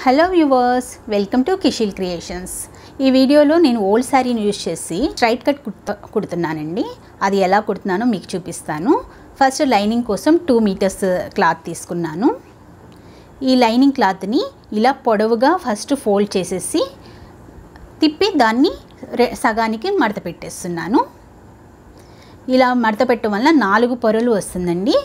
hello viewers welcome to Kishil creations ఈ వీడియోలో నేను ఓల్డ్ శారీని యూజ్ చేసి స్ట్రైట్ కట్ కుడత కుడుతున్నానండి అది ఎలా కుడుతున్నానో మీకు చూపిస్తాను ఫస్ట్ లైనింగ్ కోసం టూ మీటర్స్ క్లాత్ తీసుకున్నాను ఈ లైనింగ్ క్లాత్ని ఇలా పొడవుగా ఫస్ట్ ఫోల్డ్ చేసేసి తిప్పి దాన్ని రె సగానికి మడత పెట్టేస్తున్నాను ఇలా మడత పెట్టడం వల్ల నాలుగు పొరలు వస్తుందండి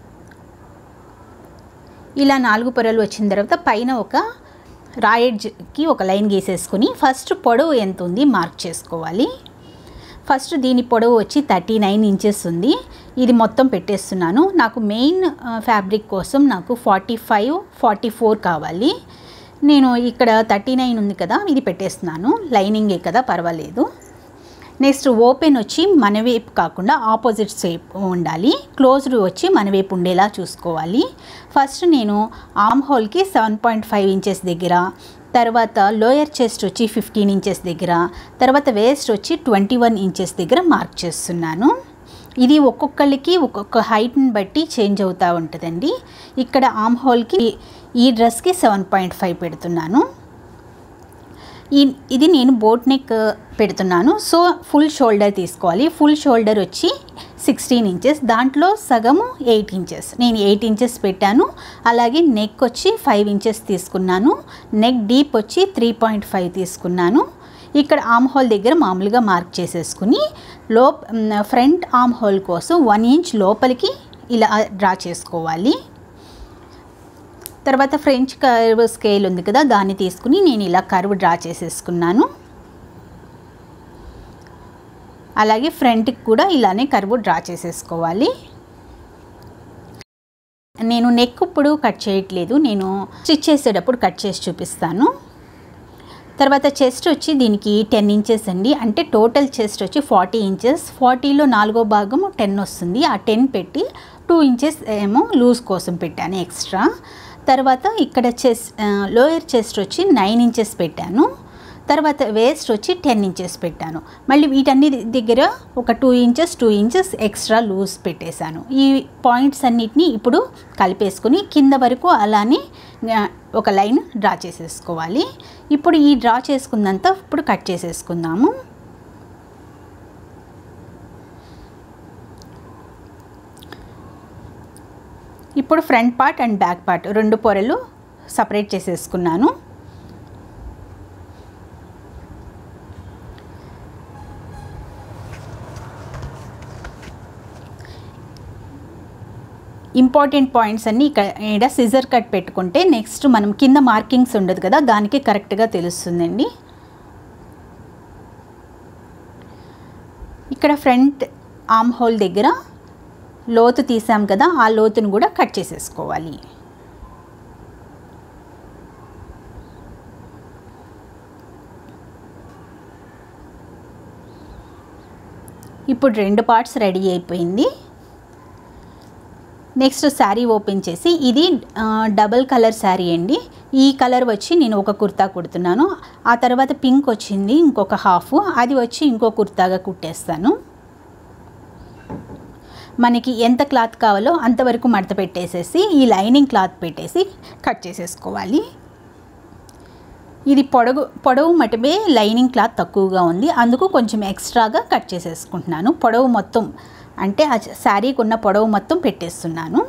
ఇలా నాలుగు పొరలు వచ్చిన తర్వాత పైన ఒక రాయడ్జ్కి ఒక లైన్ గీసేసుకుని ఫస్ట్ పొడవు ఎంత ఉంది మార్క్ చేసుకోవాలి ఫస్ట్ దీని పొడవు వచ్చి థర్టీ నైన్ ఇంచెస్ ఉంది ఇది మొత్తం పెట్టేస్తున్నాను నాకు మెయిన్ ఫ్యాబ్రిక్ కోసం నాకు ఫార్టీ ఫైవ్ ఫార్టీ ఫోర్ కావాలి నేను ఇక్కడ థర్టీ నైన్ ఉంది కదా ఇది పెట్టేస్తున్నాను లైనింగే కదా పర్వాలేదు నెక్స్ట్ ఓపెన్ వచ్చి మన వైపు కాకుండా ఆపోజిట్ వైపు ఉండాలి క్లోజ్డ్ వచ్చి మన వైపు ఉండేలా చూసుకోవాలి ఫస్ట్ నేను ఆమ్ హోల్కి సెవెన్ పాయింట్ ఫైవ్ ఇంచెస్ దగ్గర తర్వాత లోయర్ చెస్ట్ వచ్చి ఫిఫ్టీన్ ఇంచెస్ దగ్గర తర్వాత వేస్ట్ వచ్చి ట్వంటీ వన్ ఇంచెస్ దగ్గర మార్క్ చేస్తున్నాను ఇది ఒక్కొక్కళ్ళకి ఒక్కొక్క హైట్ని బట్టి చేంజ్ అవుతూ ఉంటుందండి ఇక్కడ ఆమ్ హోల్కి ఈ డ్రెస్కి సెవెన్ పాయింట్ ఫైవ్ పెడుతున్నాను ఈ ఇది నేను బోట్ నెక్ పెడుతున్నాను సో ఫుల్ షోల్డర్ తీసుకోవాలి ఫుల్ షోల్డర్ వచ్చి సిక్స్టీన్ ఇంచెస్ దాంట్లో సగము ఎయిట్ ఇంచెస్ నేను ఎయిట్ ఇంచెస్ పెట్టాను అలాగే నెక్ వచ్చి ఫైవ్ ఇంచెస్ తీసుకున్నాను నెక్ డీప్ వచ్చి త్రీ పాయింట్ ఫైవ్ తీసుకున్నాను ఇక్కడ ఆమ్ హోల్ దగ్గర మామూలుగా మార్క్ చేసేసుకుని లో ఫ్రంట్ ఆమ్ హోల్ కోసం వన్ ఇంచ్ లోపలికి ఇలా డ్రా చేసుకోవాలి తర్వాత ఫ్రెంచ్ కర్వ్ స్కేల్ ఉంది కదా దాన్ని తీసుకుని నేను ఇలా కర్వ్ డ్రా చేసేసుకున్నాను అలాగే ఫ్రంట్కి కూడా ఇలానే కర్వ్ డ్రా చేసేసుకోవాలి నేను నెక్ ఇప్పుడు కట్ చేయట్లేదు నేను స్టిచ్ చేసేటప్పుడు కట్ చేసి చూపిస్తాను తర్వాత చెస్ట్ వచ్చి దీనికి టెన్ ఇంచెస్ అండి అంటే టోటల్ చెస్ట్ వచ్చి ఫార్టీ ఇంచెస్ ఫార్టీలో నాలుగో భాగం టెన్ వస్తుంది ఆ టెన్ పెట్టి టూ ఇంచెస్ ఏమో లూజ్ కోసం పెట్టాను ఎక్స్ట్రా తర్వాత ఇక్కడ చెస్ట్ లోయర్ చెస్ట్ వచ్చి నైన్ ఇంచెస్ పెట్టాను తర్వాత వేస్ట్ వచ్చి టెన్ ఇంచెస్ పెట్టాను మళ్ళీ వీటన్ని దగ్గర ఒక two inches two inches extra loose పెట్టేశాను ఈ పాయింట్స్ అన్నిటినీ ఇప్పుడు కలిపేసుకుని కింద వరకు అలానే ఒక లైన్ డ్రా చేసేసుకోవాలి ఇప్పుడు ఈ డ్రా చేసుకున్నంత ఇప్పుడు కట్ చేసేసుకుందాము ఇప్పుడు front part and back part రెండు పొరలు సపరేట్ చేసేసుకున్నాను ఇంపార్టెంట్ పాయింట్స్ అన్నీ ఇక్కడ సిజర్ కట్ పెట్టుకుంటే నెక్స్ట్ మనం కింద మార్కింగ్స్ ఉండదు కదా దానికి కరెక్ట్గా తెలుస్తుందండి ఇక్కడ ఫ్రంట్ ఆమ్ హోల్ దగ్గర లోతు తీసాం కదా ఆ లోతును కూడా కట్ చేసేసుకోవాలి ఇప్పుడు రెండు పార్ట్స్ రెడీ అయిపోయింది నెక్స్ట్ శారీ ఓపెన్ చేసి ఇది డబల్ కలర్ శారీ అండి ఈ కలర్ వచ్చి నేను ఒక కుర్తా కుడుతున్నాను ఆ తర్వాత పింక్ వచ్చింది ఇంకొక హాఫ్ అది వచ్చి ఇంకో కుర్తాగా కుట్టేస్తాను మనకి ఎంత క్లాత్ కావాలో అంతవరకు మడత పెట్టేసేసి ఈ లైనింగ్ క్లాత్ పెట్టేసి కట్ చేసేసుకోవాలి ఇది పొడవు పొడవు మటుమే లైనింగ్ క్లాత్ తక్కువగా ఉంది అందుకు కొంచెం ఎక్స్ట్రాగా కట్ చేసేసుకుంటున్నాను పొడవు మొత్తం అంటే ఆ శారీకి ఉన్న పొడవు మొత్తం పెట్టేస్తున్నాను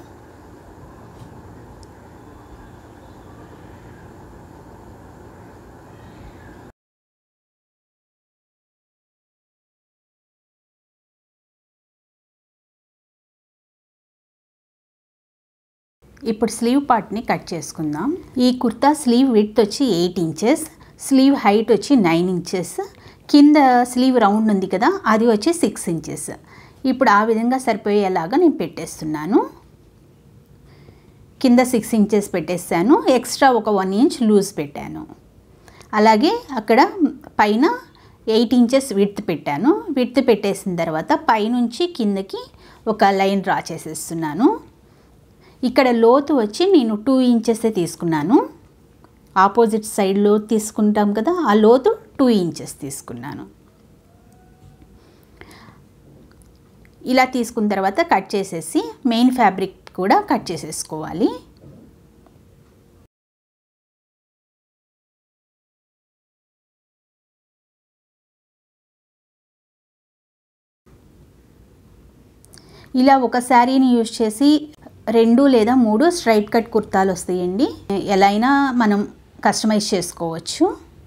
ఇప్పుడు స్లీవ్ పార్ట్ని కట్ చేసుకుందాం ఈ కుర్తా స్లీవ్ విడ్త్ వచ్చి ఎయిట్ ఇంచెస్ స్లీవ్ హైట్ వచ్చి నైన్ ఇంచెస్ కింద స్లీవ్ రౌండ్ ఉంది కదా అది వచ్చి సిక్స్ ఇంచెస్ ఇప్పుడు ఆ విధంగా సరిపోయేలాగా నేను పెట్టేస్తున్నాను కింద సిక్స్ ఇంచెస్ పెట్టేస్తాను ఎక్స్ట్రా ఒక వన్ ఇంచ్ లూజ్ పెట్టాను అలాగే అక్కడ పైన ఎయిట్ ఇంచెస్ విడ్త్ పెట్టాను విడ్త్ పెట్టేసిన తర్వాత పైనుంచి కిందకి ఒక లైన్ డ్రా చేసేస్తున్నాను ఇక్కడ లోతు వచ్చి నేను టూ ఇంచెసే తీసుకున్నాను ఆపోజిట్ సైడ్ లోతు తీసుకుంటాం కదా ఆ లోతు టూ ఇంచెస్ తీసుకున్నాను ఇలా తీసుకున్న తర్వాత కట్ చేసేసి మెయిన్ ఫ్యాబ్రిక్ కూడా కట్ చేసేసుకోవాలి ఇలా ఒక శారీని యూజ్ చేసి రెండు లేదా మూడు స్ట్రైట్ కట్ కుర్తాలు వస్తాయండి ఎలా అయినా మనం కస్టమైజ్ చేసుకోవచ్చు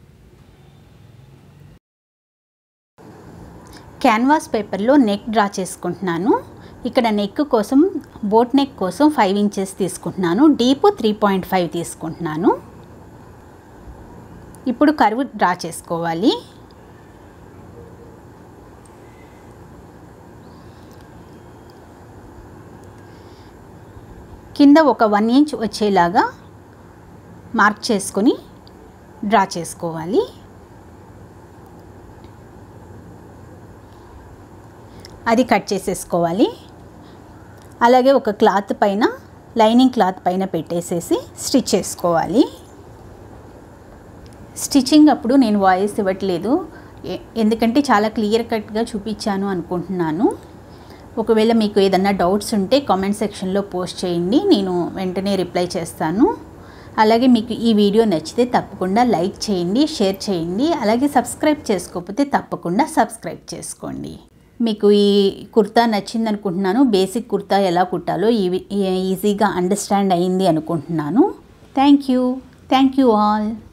క్యాన్వాస్ పేపర్లో నెక్ డ్రా చేసుకుంటున్నాను ఇక్కడ నెక్ కోసం బోట్ నెక్ కోసం ఫైవ్ ఇంచెస్ తీసుకుంటున్నాను డీప్ త్రీ పాయింట్ ఫైవ్ తీసుకుంటున్నాను ఇప్పుడు కరువు డ్రా చేసుకోవాలి కింద ఒక వన్ ఇంచ్ వచ్చేలాగా మార్క్ చేసుకొని డ్రా చేసుకోవాలి అది కట్ చేసేసుకోవాలి అలాగే ఒక క్లాత్ పైన లైనింగ్ క్లాత్ పైన పెట్టేసేసి స్టిచ్ చేసుకోవాలి స్టిచ్చింగ్ అప్పుడు నేను వాయిస్ ఇవ్వట్లేదు ఎ- ఎందుకంటే చాలా క్లియర్ కట్గా చూపించాను అనుకుంటున్నాను ఒకవేళ మీకు ఏదన్నా డౌట్స్ ఉంటే కామెంట్ సెక్షన్లో పోస్ట్ చేయండి నేను వెంటనే రిప్లై చేస్తాను అలాగే మీకు ఈ వీడియో నచ్చితే తప్పకుండా లైక్ చేయండి షేర్ చేయండి అలాగే సబ్స్క్రైబ్ చేసుకోకపోతే తప్పకుండా సబ్స్క్రైబ్ చేసుకోండి మీకు ఈ కుర్తా నచ్చింది అనుకుంటున్నాను బేసిక్ కుర్తా ఎలా కుట్టాలో ఈ ఈజీగా అండర్స్టాండ్ అయింది అనుకుంటున్నాను thank you thank you all